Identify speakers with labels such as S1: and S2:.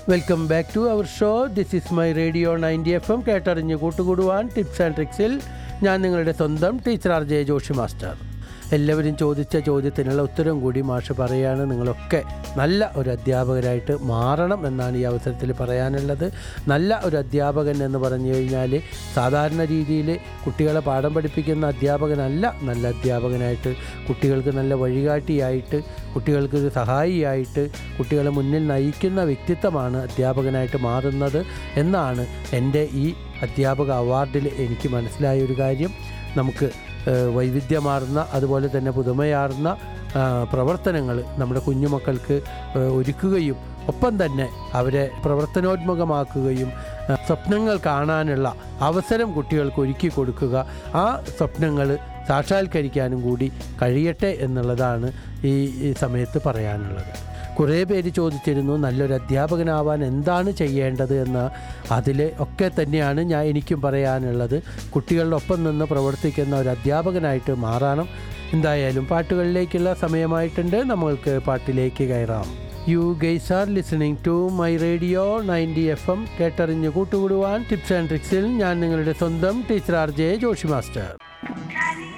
S1: welcome back to our show this is my radio ninety F M കേട്ടറിഞ്ഞ് കൂട്ടുകൂടുവാൻ tips and ട്രിക്സിൽ ഞാൻ നിങ്ങളുടെ സ്വന്തം teacher R J Joshi master എല്ലാവരും ചോദിച്ച ചോദ്യത്തിനുള്ള ഉത്തരം കൂടി മാഷ് പറയാണ് നിങ്ങളൊക്കെ നല്ല ഒരു അധ്യാപകരായിട്ട് മാറണം എന്നാണ് ഈ അവസരത്തിൽ പറയാനുള്ളത് നല്ല ഒരു അധ്യാപകൻ എന്ന് പറഞ്ഞു കഴിഞ്ഞാൽ സാധാരണ രീതിയിൽ കുട്ടികളെ പാഠം പഠിപ്പിക്കുന്ന അധ്യാപകനല്ല നല്ല അധ്യാപകനായിട്ട് കുട്ടികൾക്ക് നല്ല വഴികാട്ടിയായിട്ട് കുട്ടികൾക്ക് ഒരു സഹായിയായിട്ട് കുട്ടികളെ മുന്നിൽ നയിക്കുന്ന വ്യക്തിത്വമാണ് അധ്യാപകനായിട്ട് മാറുന്നത് എന്നാണ് എൻ്റെ ഈ അധ്യാപക അവാർഡിൽ എനിക്ക് മനസ്സിലായ ഒരു കാര്യം നമുക്ക് ഏഹ്, വൈവിധ്യമാർന്ന അതുപോലെ തന്നെ പുതുമയാർന്ന പ്രവർത്തനങ്ങൾ നമ്മുടെ കുഞ്ഞുമക്കൾക്ക് ഏഹ്, ഒരുക്കുകയും ഒപ്പം തന്നെ അവരെ പ്രവർത്തനോന്മുഖമാക്കുകയും ഏഹ്, സ്വപ്നങ്ങൾ കാണാനുള്ള അവസരം കുട്ടികൾക്ക് ഒരുക്കി കൊടുക്കുക ആ സ്വപ്നങ്ങൾ സാക്ഷാത്കരിക്കാനും കൂടി കഴിയട്ടെ എന്നുള്ളതാണ് ഈ ഈ സമയത്ത് പറയാനുള്ളത് കുറേ പേര് ചോദിച്ചിരുന്നു നല്ലൊരു അധ്യാപകനാവാൻ എന്താണ് ചെയ്യേണ്ടത് എന്ന് അതിൽ ഒക്കെ തന്നെയാണ് ഞാൻ എനിക്കും പറയാനുള്ളത് കുട്ടികളുടെ ഒപ്പം നിന്ന് പ്രവർത്തിക്കുന്ന ഒരു അധ്യാപകനായിട്ട് മാറണം എന്തായാലും പാട്ടുകളിലേക്കുള്ള സമയമായിട്ടുണ്ട് നമ്മൾക്ക് പാട്ടിലേക്ക് കയറാം you guys are listening to my radio ninety F M കേട്ടറിഞ്ഞ് കൂട്ടുകൂടുവാൻ ടിപ്സ് ആൻഡ് ട്രിക്സിൽ ഞാൻ നിങ്ങളുടെ സ്വന്തം teacher R J Joshi master